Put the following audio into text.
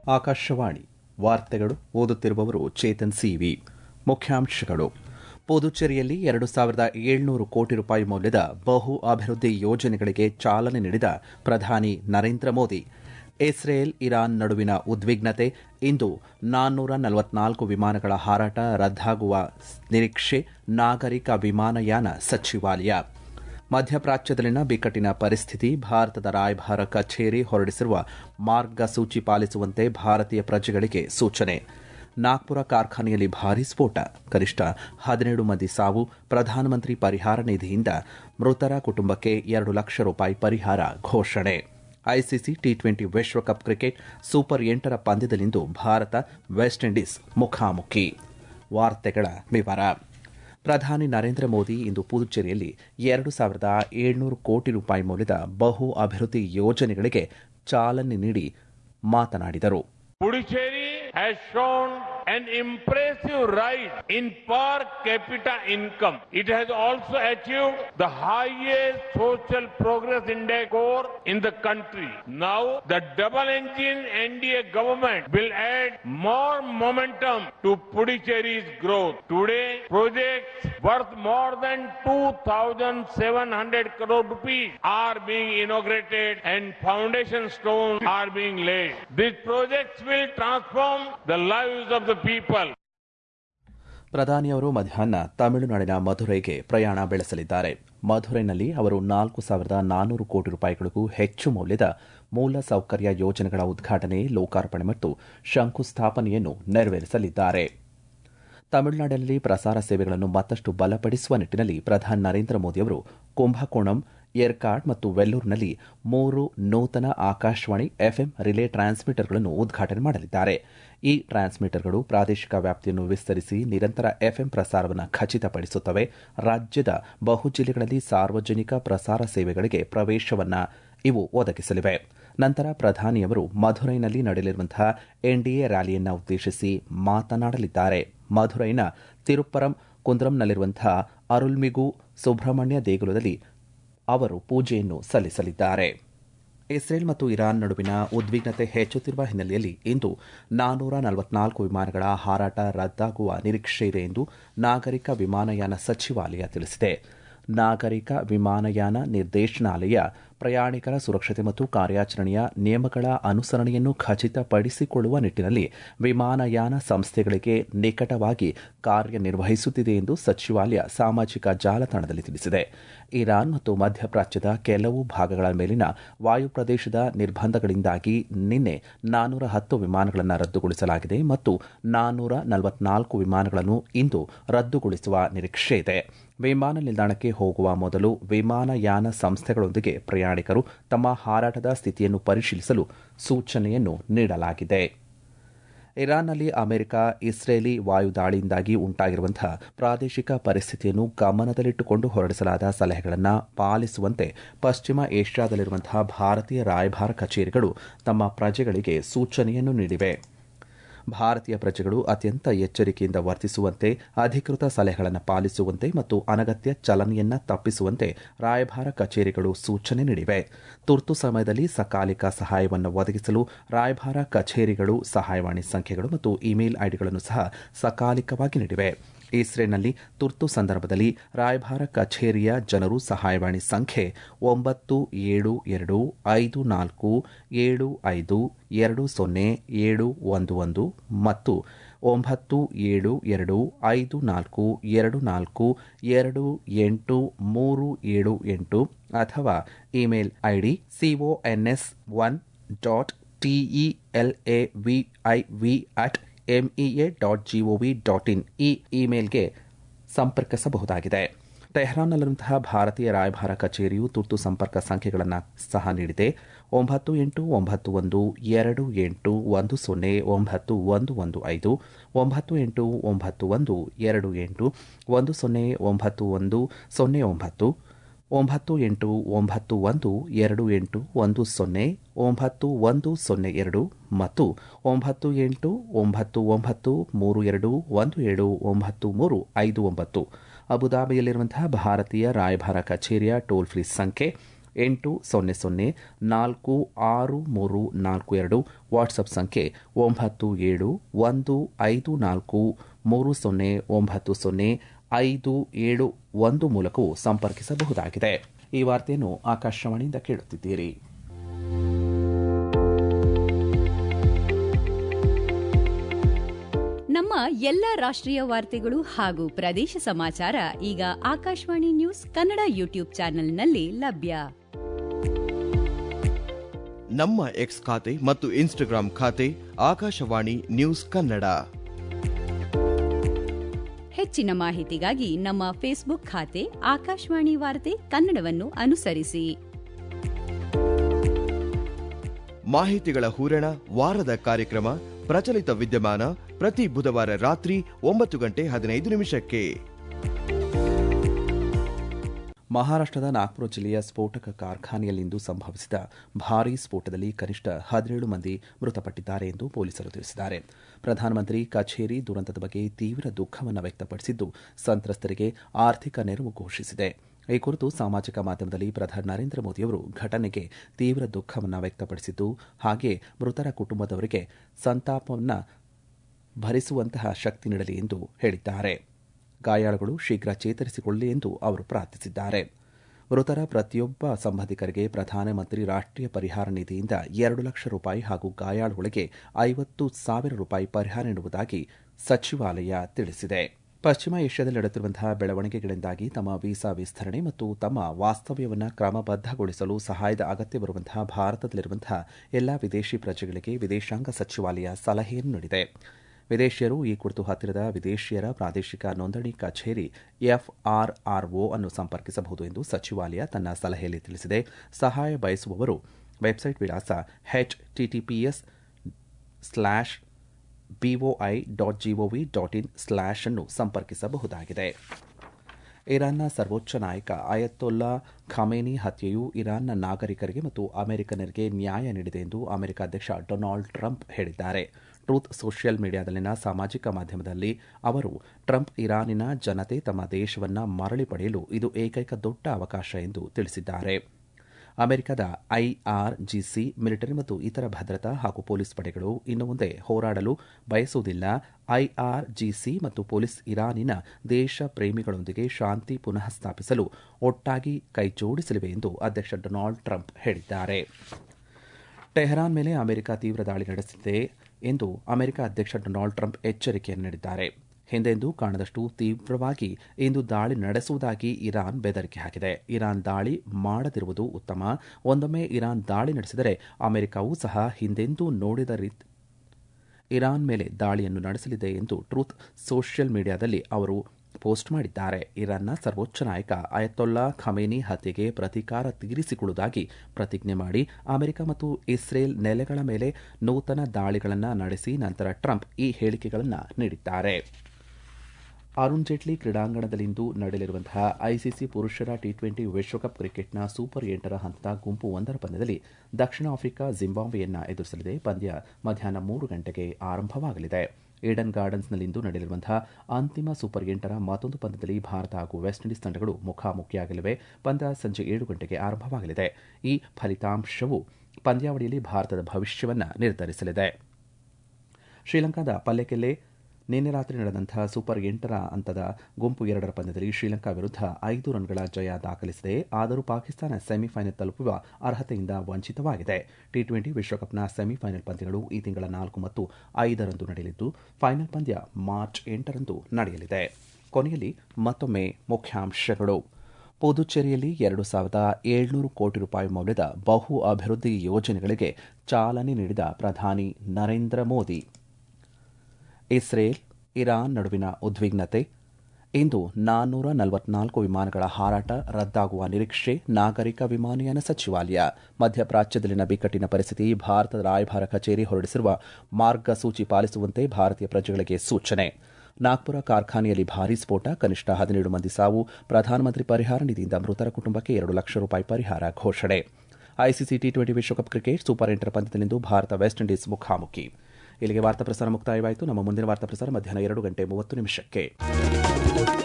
ಆಕಾಶವಾಣಿ ವಾರ್ತೆಗಳು ಓದುತ್ತಿರುವವರು ಚೇತನ್ ಸಿವಿ ಮುಖ್ಯಾಂಶಗಳು ಪುದುಚೇರಿಯಲ್ಲಿ ಎರಡು ಸಾವಿರದ ಏಳ್ನೂರು ಕೋಟಿ ರೂಪಾಯಿ ಮೌಲ್ಯದ ಬಹು ಅಭಿವೃದ್ಧಿ ಯೋಜನೆಗಳಿಗೆ ಚಾಲನೆ ನೀಡಿದ ಪ್ರಧಾನಿ ನರೇಂದ್ರ ಮೋದಿ ಇಸ್ರೇಲ್ ಇರಾನ್ ನಡುವಿನ ಉದ್ವಿಗ್ನತೆ ಇಂದು ನಾನ್ನೂರ ನಲವತ್ನಾಲ್ಕು ವಿಮಾನಗಳ ಹಾರಾಟ ರದ್ದಾಗುವ ನಿರೀಕ್ಷೆ ನಾಗರಿಕ ವಿಮಾನಯಾನ ಸಚಿವಾಲಯ ಮಧ್ಯಪ್ರಾಚ್ಯದಲ್ಲಿನ ಬಿಕ್ಕಟ್ಟಿನ ಪರಿಸ್ಥಿತಿ ಭಾರತದ ರಾಯಭಾರ ಕಚೇರಿ ಹೊರಡಿಸಿರುವ ಮಾರ್ಗಸೂಚಿ ಪಾಲಿಸುವಂತೆ ಭಾರತೀಯ ಪ್ರಜೆಗಳಿಗೆ ಸೂಚನೆ ನಾಗ್ಪುರ ಕಾರ್ಖಾನೆಯಲ್ಲಿ ಭಾರೀ ಸ್ಫೋಟ ಗರಿಷ್ಠ ಹದಿನೇಳು ಮಂದಿ ಸಾವು ಪ್ರಧಾನಮಂತ್ರಿ ಪರಿಹಾರ ನಿಧಿಯಿಂದ ಮೃತರ ಕುಟುಂಬಕ್ಕೆ ಎರಡು ಲಕ್ಷ ರೂಪಾಯಿ ಪರಿಹಾರ ಘೋಷಣೆ ಐಸಿಸಿ ಟಿ ಟ್ವೆಂಟಿ ವಿಶ್ವಕಪ್ ಕ್ರಿಕೆಟ್ ಸೂಪರ್ ಎಂಟರ ಪಂದ್ಯದಲ್ಲಿಂದು ಭಾರತ ವೆಸ್ಟ್ ಇಂಡೀಸ್ ಮುಖಾಮುಖಿ ವಾರ್ತೆಗಳ ವಿವರ ಪ್ರಧಾನಿ ನರೇಂದ್ರ ಮೋದಿ ಇಂದು ಪುದುಚೇರಿಯಲ್ಲಿ ಎರಡು ಸಾವಿರದ ಏಳ್ನೂರು ಕೋಟಿ ರೂಪಾಯಿ ಮೌಲ್ಯದ ಬಹು ಅಭಿವೃದ್ಧಿ ಯೋಜನೆಗಳಿಗೆ ಚಾಲನೆ ನೀಡಿ ಮಾತನಾಡಿದರು Puducherry has shown an impressive rise in per capita income. It has also achieved the highest social progress index score in the country. Now, the double engine NDA government will add more momentum to Puducherry's growth. Today, projects worth more than 2,700 crore rupees are being inaugurated and foundation stones are being laid. These projects will transform the lives of the people. ಪ್ರಧಾನಿಯವರು ಮಧ್ಯಾಹ್ನ ತಮಿಳುನಾಡಿನ ಮಧುರೈಗೆ ಪ್ರಯಾಣ ಬೆಳೆಸಲಿದ್ದಾರೆ ಮಧುರೈನಲ್ಲಿ ಅವರು ನಾಲ್ಕು ಸಾವಿರದ ನಾನ್ನೂರು ಕೋಟಿ ರೂಪಾಯಿಗಳಿಗೂ ಹೆಚ್ಚು ಮೌಲ್ಯದ ಮೂಲ ಸೌಕರ್ಯ ಯೋಜನೆಗಳ ಉದ್ಘಾಟನೆ ಲೋಕಾರ್ಪಣೆ ಮತ್ತು ಶಂಕುಸ್ಥಾಪನೆಯನ್ನು ನೆರವೇರಿಸಲಿದ್ದಾರೆ ತಮಿಳುನಾಡಿನಲ್ಲಿ ಪ್ರಸಾರ ಸೇವೆಗಳನ್ನು ಮತ್ತಷ್ಟು ಬಲಪಡಿಸುವ ನಿಟ್ಟಿನಲ್ಲಿ ಪ್ರಧಾನಿ ನರೇಂದ್ರ ಮೋದಿಯವರು ಕುಂಭಕೋಣಂ ಏರ್ಕಾಡ್ ಮತ್ತು ವೆಲ್ಲೂರಿನಲ್ಲಿ ಮೂರು ನೂತನ ಆಕಾಶವಾಣಿ ಎಫ್ಎಂ ರಿಲೇ ಟ್ರಾನ್ಸ್ಮಿಟರ್ಗಳನ್ನು ಉದ್ಘಾಟನೆ ಮಾಡಲಿದ್ದಾರೆ ಈ ಟ್ರಾನ್ಸ್ಮಿಟರ್ಗಳು ಪ್ರಾದೇಶಿಕ ವ್ಯಾಪ್ತಿಯನ್ನು ವಿಸ್ತರಿಸಿ ನಿರಂತರ ಎಫ್ಎಂ ಪ್ರಸಾರವನ್ನು ಖಚಿತಪಡಿಸುತ್ತವೆ ರಾಜ್ಯದ ಬಹು ಜಿಲ್ಲೆಗಳಲ್ಲಿ ಸಾರ್ವಜನಿಕ ಪ್ರಸಾರ ಸೇವೆಗಳಿಗೆ ಪ್ರವೇಶವನ್ನ ಇವು ಒದಗಿಸಲಿವೆ ನಂತರ ಪ್ರಧಾನಿಯವರು ಮಧುರೈನಲ್ಲಿ ನಡೆಯಲಿರುವಂತಹ ಎನ್ಡಿಎ ರ್ಯಾಲಿಯನ್ನು ಉದ್ದೇಶಿಸಿ ಮಾತನಾಡಲಿದ್ದಾರೆ ಮಧುರೈನ ತಿರುಪ್ಪರಂ ಕುಂದ್ರಂನಲ್ಲಿರುವಂತಹ ಅರುಲ್ಮಿಗು ಸುಬ್ರಹ್ಮಣ್ಯ ದೇಗುಲದಲ್ಲಿ ಅವರು ಪೂಜೆಯನ್ನು ಸಲ್ಲಿಸಲಿದ್ದಾರೆ ಇಸ್ರೇಲ್ ಮತ್ತು ಇರಾನ್ ನಡುವಿನ ಉದ್ವಿಗ್ನತೆ ಹೆಚ್ಚುತ್ತಿರುವ ಹಿನ್ನೆಲೆಯಲ್ಲಿ ಇಂದು ನಾನ್ನೂರ ನಲವತ್ನಾಲ್ಕು ವಿಮಾನಗಳ ಹಾರಾಟ ರದ್ದಾಗುವ ನಿರೀಕ್ಷೆ ಇದೆ ಎಂದು ನಾಗರಿಕ ವಿಮಾನಯಾನ ಸಚಿವಾಲಯ ತಿಳಿಸಿದೆ ನಾಗರಿಕ ವಿಮಾನಯಾನ ನಿರ್ದೇಶನಾಲಯ ಪ್ರಯಾಣಿಕರ ಸುರಕ್ಷತೆ ಮತ್ತು ಕಾರ್ಯಾಚರಣೆಯ ನಿಯಮಗಳ ಅನುಸರಣೆಯನ್ನು ಖಚಿತಪಡಿಸಿಕೊಳ್ಳುವ ನಿಟ್ಟಿನಲ್ಲಿ ವಿಮಾನಯಾನ ಸಂಸ್ಥೆಗಳಿಗೆ ನಿಕಟವಾಗಿ ಕಾರ್ಯನಿರ್ವಹಿಸುತ್ತಿದೆ ಎಂದು ಸಚಿವಾಲಯ ಸಾಮಾಜಿಕ ಜಾಲತಾಣದಲ್ಲಿ ತಿಳಿಸಿದೆ ಇರಾನ್ ಮತ್ತು ಮಧ್ಯಪ್ರಾಚ್ಯದ ಕೆಲವು ಭಾಗಗಳ ಮೇಲಿನ ವಾಯು ಪ್ರದೇಶದ ನಿರ್ಬಂಧಗಳಿಂದಾಗಿ ನಿನ್ನೆ ನಾನ್ನೂರ ಹತ್ತು ವಿಮಾನಗಳನ್ನು ರದ್ದುಗೊಳಿಸಲಾಗಿದೆ ಮತ್ತು ನಾನ್ನೂರ ನಲವತ್ನಾಲ್ಕು ವಿಮಾನಗಳನ್ನು ಇಂದು ರದ್ದುಗೊಳಿಸುವ ನಿರೀಕ್ಷೆ ಇದೆ ವಿಮಾನ ನಿಲ್ದಾಣಕ್ಕೆ ಹೋಗುವ ಮೊದಲು ವಿಮಾನಯಾನ ಸಂಸ್ಥೆಗಳೊಂದಿಗೆ ಪ್ರಯಾಣಿಕರು ತಮ್ಮ ಹಾರಾಟದ ಸ್ಥಿತಿಯನ್ನು ಪರಿಶೀಲಿಸಲು ಸೂಚನೆಯನ್ನು ನೀಡಲಾಗಿದೆ ಇರಾನ್ನಲ್ಲಿ ಅಮೆರಿಕ ಇಸ್ರೇಲಿ ವಾಯುದಾಳಿಯಿಂದಾಗಿ ಉಂಟಾಗಿರುವಂತಹ ಪ್ರಾದೇಶಿಕ ಪರಿಸ್ಥಿತಿಯನ್ನು ಗಮನದಲ್ಲಿಟ್ಟುಕೊಂಡು ಹೊರಡಿಸಲಾದ ಸಲಹೆಗಳನ್ನು ಪಾಲಿಸುವಂತೆ ಪಶ್ಚಿಮ ಏಷ್ಯಾದಲ್ಲಿರುವಂತಹ ಭಾರತೀಯ ರಾಯಭಾರ ಕಚೇರಿಗಳು ತಮ್ಮ ಪ್ರಜೆಗಳಿಗೆ ಸೂಚನೆಯನ್ನು ನೀಡಿವೆ ಭಾರತೀಯ ಪ್ರಜೆಗಳು ಅತ್ಯಂತ ಎಚ್ಚರಿಕೆಯಿಂದ ವರ್ತಿಸುವಂತೆ ಅಧಿಕೃತ ಸಲಹೆಗಳನ್ನು ಪಾಲಿಸುವಂತೆ ಮತ್ತು ಅನಗತ್ಯ ಚಲನೆಯನ್ನ ತಪ್ಪಿಸುವಂತೆ ರಾಯಭಾರ ಕಚೇರಿಗಳು ಸೂಚನೆ ನೀಡಿವೆ ತುರ್ತು ಸಮಯದಲ್ಲಿ ಸಕಾಲಿಕ ಸಹಾಯವನ್ನು ಒದಗಿಸಲು ರಾಯಭಾರ ಕಚೇರಿಗಳು ಸಹಾಯವಾಣಿ ಸಂಖ್ಯೆಗಳು ಮತ್ತು ಇಮೇಲ್ ಐಡಿಗಳನ್ನು ಸಹ ಸಕಾಲಿಕವಾಗಿ ನೀಡಿವೆ ಇಸ್ರೇಲ್ನಲ್ಲಿ ತುರ್ತು ಸಂದರ್ಭದಲ್ಲಿ ರಾಯಭಾರ ಕಚೇರಿಯ ಜನರು ಸಹಾಯವಾಣಿ ಸಂಖ್ಯೆ ಒಂಬತ್ತು ಏಳು ಎರಡು ಐದು ನಾಲ್ಕು ಏಳು ಐದು ಎರಡು ಸೊನ್ನೆ ಏಳು ಒಂದು ಒಂದು ಮತ್ತು ಒಂಬತ್ತು ಏಳು ಎರಡು ಐದು ನಾಲ್ಕು ಎರಡು ನಾಲ್ಕು ಎರಡು ಎಂಟು ಮೂರು ಏಳು ಎಂಟು ಅಥವಾ email ID C O N S one dot T E L A V I V at M E A dot G O V dot in ಈ ಇಮೇಲ್ಗೆ ಸಂಪರ್ಕಿಸಬಹುದಾಗಿದೆ ತೆಹರಾನ್ನಲ್ಲಿರುವಂತಹ ಭಾರತೀಯ ರಾಯಭಾರ ಕಚೇರಿಯು ತುರ್ತು ಸಂಪರ್ಕ ಸಂಖ್ಯೆಗಳನ್ನು ಸಹ ನೀಡಿದೆ ಒಂಬತ್ತು ಎಂಟು ಒಂಬತ್ತು ಒಂದು ಎರಡು ಎಂಟು ಒಂದು ಸೊನ್ನೆ ಒಂಬತ್ತು ಒಂದು ಒಂದು ಐದು ಒಂಬತ್ತು ಎಂಟು ಒಂಬತ್ತು ಒಂದು ಎರಡು ಎಂಟು ಒಂದು ಸೊನ್ನೆ ಒಂಬತ್ತು ಒಂದು ಸೊನ್ನೆ ಒಂಬತ್ತು ಒಂಬತ್ತು ಎಂಟು ಒಂಬತ್ತು ಒಂದು ಎರಡು ಎಂಟು ಒಂದು ಸೊನ್ನೆ ಒಂಬತ್ತು ಒಂದು ಸೊನ್ನೆ ಎರಡು ಮತ್ತು ಒಂಬತ್ತು ಎಂಟು ಒಂಬತ್ತು ಒಂಬತ್ತು ಮೂರು ಎರಡು ಒಂದು ಏಳು ಒಂಬತ್ತು ಮೂರು ಐದು ಒಂಬತ್ತು ಅಬುದಾಬಿಯಲ್ಲಿರುವಂತಹ ಭಾರತೀಯ ರಾಯಭಾರ ಕಚೇರಿಯ ಟೋಲ್ ಫ್ರೀ ಸಂಖ್ಯೆ ಎಂಟು ಸೊನ್ನೆ ಸೊನ್ನೆ ನಾಲ್ಕು ಆರು ಮೂರು ನಾಲ್ಕು ಎರಡು ವಾಟ್ಸಪ್ ಸಂಖ್ಯೆ ಒಂಬತ್ತು ಏಳು ಒಂದು ಐದು ನಾಲ್ಕು ಮೂರು ಸೊನ್ನೆ ಒಂಬತ್ತು ಸೊನ್ನೆ ಐದು ಏಳು ಒಂದು ಮೂಲಕವೂ ಸಂಪರ್ಕಿಸಬಹುದಾಗಿದೆ ಈ ವಾರ್ತೆಯನ್ನು ಆಕಾಶವಾಣಿಯಿಂದ ಕೇಳುತ್ತಿದ್ದೀರಿ ನಮ್ಮ ಎಲ್ಲ ರಾಷ್ಟ್ರೀಯ ವಾರ್ತೆಗಳು ಹಾಗೂ ಪ್ರದೇಶ ಸಮಾಚಾರ ಈಗ ಆಕಾಶವಾಣಿ ನ್ಯೂಸ್ ಕನ್ನಡ ಯೂಟ್ಯೂಬ್ ಚಾನೆಲ್ನಲ್ಲಿ ಲಭ್ಯ ನಮ್ಮ ಎಕ್ಸ್ ಖಾತೆ ಮತ್ತು ಇನ್ಸ್ಟಾಗ್ರಾಂ ಖಾತೆ ಆಕಾಶವಾಣಿ ನ್ಯೂಸ್ ಕನ್ನಡ ಹೆಚ್ಚಿನ ಮಾಹಿತಿಗಾಗಿ ನಮ್ಮ ಫೇಸ್ಬುಕ್ ಖಾತೆ ಆಕಾಶವಾಣಿ ವಾರ್ತೆ ಕನ್ನಡವನ್ನು ಅನುಸರಿಸಿ ಮಾಹಿತಿಗಳ ಹೂರಣ ವಾರದ ಕಾರ್ಯಕ್ರಮ ಪ್ರಚಲಿತ ವಿದ್ಯಮಾನ ಪ್ರತಿ ಬುಧವಾರ ರಾತ್ರಿ ಒಂಬತ್ತು ಗಂಟೆ ಹದಿನೈದು ನಿಮಿಷಕ್ಕೆ ಮಹಾರಾಷ್ಟದ ನಾಗ್ಪುರ ಜಿಲ್ಲೆಯ ಸ್ಫೋಟಕ ಕಾರ್ಖಾನೆಯಲ್ಲಿಂದು ಸಂಭವಿಸಿದ ಭಾರೀ ಸ್ಫೋಟದಲ್ಲಿ ಕನಿಷ್ಠ ಹದಿನೇಳು ಮಂದಿ ಮೃತಪಟ್ಟಿದ್ದಾರೆ ಎಂದು ಪೊಲೀಸರು ತಿಳಿಸಿದ್ದಾರೆ ಪ್ರಧಾನಮಂತ್ರಿ ಕಚೇರಿ ದುರಂತದ ಬಗ್ಗೆ ತೀವ್ರ ದುಃಖವನ್ನು ವ್ಯಕ್ತಪಡಿಸಿದ್ದು ಸಂತ್ರಸ್ತರಿಗೆ ಆರ್ಥಿಕ ನೆರವು ಘೋಷಿಸಿದೆ ಈ ಕುರಿತು ಸಾಮಾಜಿಕ ಮಾಧ್ಯಮದಲ್ಲಿ ಪ್ರಧಾನಿ ನರೇಂದ್ರ ಮೋದಿಯವರು ಘಟನೆಗೆ ತೀವ್ರ ದುಃಖವನ್ನು ವ್ಯಕ್ತಪಡಿಸಿದ್ದು ಹಾಗೆ ಮೃತರ ಕುಟುಂಬದವರಿಗೆ ಸಂತಾಪವನ್ನು ಭರಿಸುವಂತಹ ಶಕ್ತಿ ನೀಡಲಿ ಎಂದು ಹೇಳಿದ್ದಾರೆ ಗಾಯಾಳುಗಳು ಶೀಘ್ರ ಚೇತರಿಸಿಕೊಳ್ಳಲಿ ಎಂದು ಅವರು ಪ್ರಾರ್ಥಿಸಿದ್ದಾರೆ ಮೃತರ ಪ್ರತಿಯೊಬ್ಬ ಸಂಬಂಧಿಕರಿಗೆ ಪ್ರಧಾನಮಂತ್ರಿ ರಾಷ್ಟೀಯ ಪರಿಹಾರ ನಿಧಿಯಿಂದ ಎರಡು ಲಕ್ಷ ರೂಪಾಯಿ ಹಾಗೂ ಗಾಯಾಳುಗಳಿಗೆ ಐವತ್ತು ಸಾವಿರ ರೂಪಾಯಿ ಪರಿಹಾರ ನೀಡುವುದಾಗಿ ಸಚಿವಾಲಯ ತಿಳಿಸಿದೆ ಪಶ್ಚಿಮ ಏಷ್ಯಾದಲ್ಲಿ ನಡೆಯುತ್ತಿರುವಂತಹ ಬೆಳವಣಿಗೆಗಳಿಂದಾಗಿ ತಮ್ಮ ವೀಸಾ ವಿಸ್ತರಣೆ ಮತ್ತು ತಮ್ಮ ವಾಸ್ತವ್ಯವನ್ನು ಕ್ರಮಬದ್ದಗೊಳಿಸಲು ಸಹಾಯದ ಅಗತ್ಯವಿರುವಂತಹ ಭಾರತದಲ್ಲಿರುವಂತಹ ಎಲ್ಲಾ ವಿದೇಶಿ ಪ್ರಜೆಗಳಿಗೆ ವಿದೇಶಾಂಗ ಸಚಿವಾಲಯ ಸಲಹೆಯನ್ನು ನೀಡಿದೆ ವಿದೇಶಿಯರು ಈ ಕುರಿತು ಹತ್ತಿರದ ವಿದೇಶಿಯರ ಪ್ರಾದೇಶಿಕ ನೋಂದಣಿ ಕಚೇರಿ ಎಫ್ಆರ್ಆರ್ಒ ಅನ್ನು ಸಂಪರ್ಕಿಸಬಹುದು ಎಂದು ಸಚಿವಾಲಯ ತನ್ನ ಸಲಹೆಯಲ್ಲಿ ತಿಳಿಸಿದೆ ಸಹಾಯ ಬಯಸುವವರು ವೆಬ್ಸೈಟ್ ವಿಳಾಸ H T T P S slash B O I dot G O V dot in slash ಅನ್ನು ಸಂಪರ್ಕಿಸಬಹುದಾಗಿದೆ ಇರಾನ್ನ ಸರ್ವೋಚ್ಚ ನಾಯಕ ಅಯತೊಲ್ಲಾ ಖಮೇನಿ ಹತ್ಯೆಯು ಇರಾನ್ನ ನಾಗರಿಕರಿಗೆ ಮತ್ತು ಅಮೆರಿಕನರಿಗೆ ನ್ಯಾಯ ನೀಡಿದೆ ಎಂದು ಅಮೆರಿಕ ಅಧ್ಯಕ್ಷ ಡೊನಾಲ್ಡ್ ಟ್ರಂಪ್ ಹೇಳಿದ್ದಾರೆ ಟ್ರೂತ್ ಸೋಷಿಯಲ್ ಮೀಡಿಯಾದಲ್ಲಿನ ಸಾಮಾಜಿಕ ಮಾಧ್ಯಮದಲ್ಲಿ ಅವರು ಟ್ರಂಪ್ ಇರಾನಿನ ಜನತೆ ತಮ್ಮ ದೇಶವನ್ನು ಮರಳಿ ಪಡೆಯಲು ಇದು ಏಕೈಕ ದೊಡ್ಡ ಅವಕಾಶ ಎಂದು ತಿಳಿಸಿದ್ದಾರೆ ಅಮೆರಿಕದ ಐಆರ್ಜಿಸಿ ಮಿಲಿಟರಿ ಮತ್ತು ಇತರ ಭದ್ರತಾ ಹಾಗೂ ಪೊಲೀಸ್ ಪಡೆಗಳು ಇನ್ನು ಮುಂದೆ ಹೋರಾಡಲು ಬಯಸುವುದಿಲ್ಲ ಐಆರ್ಜಿಸಿ ಮತ್ತು ಪೊಲೀಸ್ ಇರಾನಿನ ದೇಶ ಪ್ರೇಮಿಗಳೊಂದಿಗೆ ಶಾಂತಿ ಪುನಃ ಸ್ಥಾಪಿಸಲು ಒಟ್ಟಾಗಿ ಕೈಜೋಡಿಸಲಿವೆ ಎಂದು ಅಧ್ಯಕ್ಷ ಡೊನಾಲ್ಡ್ ಟ್ರಂಪ್ ಹೇಳಿದ್ದಾರೆ ಟೆಹರಾನ್ ಮೇಲೆ ಅಮೆರಿಕ ತೀವ್ರ ದಾಳಿ ನಡೆಸಿದೆ ಎಂದು ಅಮೆರಿಕ ಅಧ್ಯಕ್ಷ ಡೊನಾಲ್ಡ್ ಟ್ರಂಪ್ ಎಚ್ಚರಿಕೆಯನ್ನು ನೀಡಿದ್ದಾರೆ ಹಿಂದೆಂದೂ ಕಾಣದಷ್ಟು ತೀವ್ರವಾಗಿ ಇಂದು ದಾಳಿ ನಡೆಸುವುದಾಗಿ ಇರಾನ್ ಬೆದರಿಕೆ ಹಾಕಿದೆ ಇರಾನ್ ದಾಳಿ ಮಾಡದಿರುವುದು ಉತ್ತಮ ಒಂದೊಮ್ಮೆ ಇರಾನ್ ದಾಳಿ ನಡೆಸಿದರೆ ಅಮೆರಿಕವೂ ಸಹ ಹಿಂದೆಂದೂ ನೋಡಿದ ರೀತಿ ಇರಾನ್ ಮೇಲೆ ದಾಳಿಯನ್ನು ನಡೆಸಲಿದೆ ಎಂದು ಟ್ರೂತ್ ಸೋಷಿಯಲ್ ಮೀಡಿಯಾದಲ್ಲಿ ಅವರು ಪೋಸ್ಟ್ ಮಾಡಿದ್ದಾರೆ ಇರಾನ್ನ ಸರ್ವೋಚ್ಚ ನಾಯಕ ಅಯತೊಲ್ಲಾ ಖಮೇನಿ ಹತ್ಯೆಗೆ ಪ್ರತೀಕಾರ ತೀರಿಸಿಕೊಳ್ಳುವುದಾಗಿ ಪ್ರತಿಜ್ಞೆ ಮಾಡಿ ಅಮೆರಿಕ ಮತ್ತು ಇಸ್ರೇಲ್ ನೆಲೆಗಳ ಮೇಲೆ ನೂತನ ದಾಳಿಗಳನ್ನು ನಡೆಸಿ ನಂತರ ಟ್ರಂಪ್ ಈ ಹೇಳಿಕೆಗಳನ್ನು ನೀಡಿದ್ದಾರೆ ಅರುಣ್ ಜೇಟ್ಲಿ ಕ್ರೀಡಾಂಗಣದಲ್ಲಿಂದು ನಡೆಯಲಿರುವಂತಹ ಐಸಿಸಿ ಪುರುಷರ ಟಿ ಟ್ವೆಂಟಿ ವಿಶ್ವಕಪ್ ಕ್ರಿಕೆಟ್ನ ಸೂಪರ್ ಎಂಟರ ಹಂತದ ಗುಂಪು ಒಂದರ ಪಂದ್ಯದಲ್ಲಿ ದಕ್ಷಿಣ ಆಫ್ರಿಕಾ ಜಿಂಬಾಬ್ವೆಯನ್ನ ಎದುರಿಸಲಿದೆ ಪಂದ್ಯ ಮಧ್ಯಾಹ್ನ ಮೂರು ಗಂಟೆಗೆ ಆರಂಭವಾಗಲಿದೆ ಏಡನ್ ಗಾರ್ಡನ್ಸ್ನಲ್ಲಿಂದು ನಡೆಯಲಿರುವಂತಹ ಅಂತಿಮ ಸೂಪರ್ ಎಂಟರ ಮತ್ತೊಂದು ಪಂದ್ಯದಲ್ಲಿ ಭಾರತ ಹಾಗೂ ವೆಸ್ಟ್ ಇಂಡೀಸ್ ತಂಡಗಳು ಮುಖಾಮುಖಿಯಾಗಲಿವೆ ಪಂದ್ಯ ಸಂಜೆ ಏಳು ಗಂಟೆಗೆ ಆರಂಭವಾಗಲಿದೆ ಈ ಫಲಿತಾಂಶವು ಪಂದ್ಯಾವಳಿಯಲ್ಲಿ ಭಾರತದ ಭವಿಷ್ಯವನ್ನು ನಿರ್ಧರಿಸಲಿದೆ ಶ್ರೀಲಂಕಾದ ಪಲ್ಲೆಕೆಲ್ಲೆ ನಿನ್ನೆ ರಾತ್ರಿ ನಡೆದಂತಹ ಸೂಪರ್ ಎಂಟರ ಹಂತದ ಗುಂಪು ಎರಡರ ಪಂದ್ಯದಲ್ಲಿ ಶ್ರೀಲಂಕಾ ವಿರುದ್ಧ ಐದು ರನ್ಗಳ ಜಯ ದಾಖಲಿಸಿದೆ ಆದರೂ ಪಾಕಿಸ್ತಾನ ಸೆಮಿಫೈನಲ್ ತಲುಪುವ ಅರ್ಹತೆಯಿಂದ ವಂಚಿತವಾಗಿದೆ ಟಿ ಟ್ವೆಂಟಿ ವಿಶ್ವಕಪ್ನ ಸೆಮಿಫೈನಲ್ ಪಂದ್ಯಗಳು ಈ ತಿಂಗಳ ನಾಲ್ಕು ಮತ್ತು ಐದರಂದು ನಡೆಯಲಿದ್ದು ಫೈನಲ್ ಪಂದ್ಯ ಮಾರ್ಚ್ ಎಂಟರಂದು ನಡೆಯಲಿದೆ ಕೊನೆಯಲ್ಲಿ ಮತ್ತೊಮ್ಮೆ ಮುಖ್ಯಾಂಶಗಳು ಪುದುಚೇರಿಯಲ್ಲಿ ಎರಡು ಸಾವಿರದ ಏಳ್ನೂರು ಕೋಟಿ ರೂಪಾಯಿ ಮೌಲ್ಯದ ಬಹು ಅಭಿವೃದ್ಧಿ ಯೋಜನೆಗಳಿಗೆ ಚಾಲನೆ ನೀಡಿದ ಪ್ರಧಾನಿ ನರೇಂದ್ರ ಮೋದಿ ಇಸ್ರೇಲ್ ಇರಾನ್ ನಡುವಿನ ಉದ್ವಿಗ್ನತೆ ಇಂದು ನಾನ್ನೂರ ನಲವತ್ನಾಲ್ಕು ವಿಮಾನಗಳ ಹಾರಾಟ ರದ್ದಾಗುವ ನಿರೀಕ್ಷೆ ನಾಗರಿಕ ವಿಮಾನಯಾನ ಸಚಿವಾಲಯ ಮಧ್ಯಪ್ರಾಚ್ಯದಲ್ಲಿನ ಬಿಕ್ಕಟ್ಟಿನ ಪರಿಸ್ಥಿತಿ ಭಾರತದ ರಾಯಭಾರ ಕಚೇರಿ ಹೊರಡಿಸಿರುವ ಮಾರ್ಗಸೂಚಿ ಪಾಲಿಸುವಂತೆ ಭಾರತೀಯ ಪ್ರಜೆಗಳಿಗೆ ಸೂಚನೆ ನಾಗ್ಪುರ ಕಾರ್ಖಾನೆಯಲ್ಲಿ ಭಾರೀ ಸ್ಫೋಟ ಕನಿಷ್ಠ ಹದಿನೇಳು ಮಂದಿ ಸಾವು ಪ್ರಧಾನಮಂತ್ರಿ ಪರಿಹಾರ ನಿಧಿಯಿಂದ ಮೃತರ ಕುಟುಂಬಕ್ಕೆ ಎರಡು ಲಕ್ಷ ರೂಪಾಯಿ ಪರಿಹಾರ ಘೋಷಣೆ ಐಸಿಸಿ ಟಿ ಟ್ವೆಂಟಿ ವಿಶ್ವಕಪ್ ಕ್ರಿಕೆಟ್ ಸೂಪರ್ ಎಂಟರ್ ಪಂದ್ಯದಲ್ಲಿಂದು ಭಾರತ ವೆಸ್ಟ್ ಇಂಡೀಸ್ ಮುಖಾಮುಖಿ ಇಲ್ಲಿಗೆ ವಾರ್ತಾ ಪ್ರಸಾರ ಮುಕ್ತಾಯವಾಯಿತು ನಮ್ಮ ಮುಂದಿನ ವಾರ್ತಾ ಪ್ರಸಾರ ಮಧ್ಯಾಹ್ನ ಎರಡು ಗಂಟೆ ಮೂವತ್ತು ನಿಮಿಷಕ್ಕೆ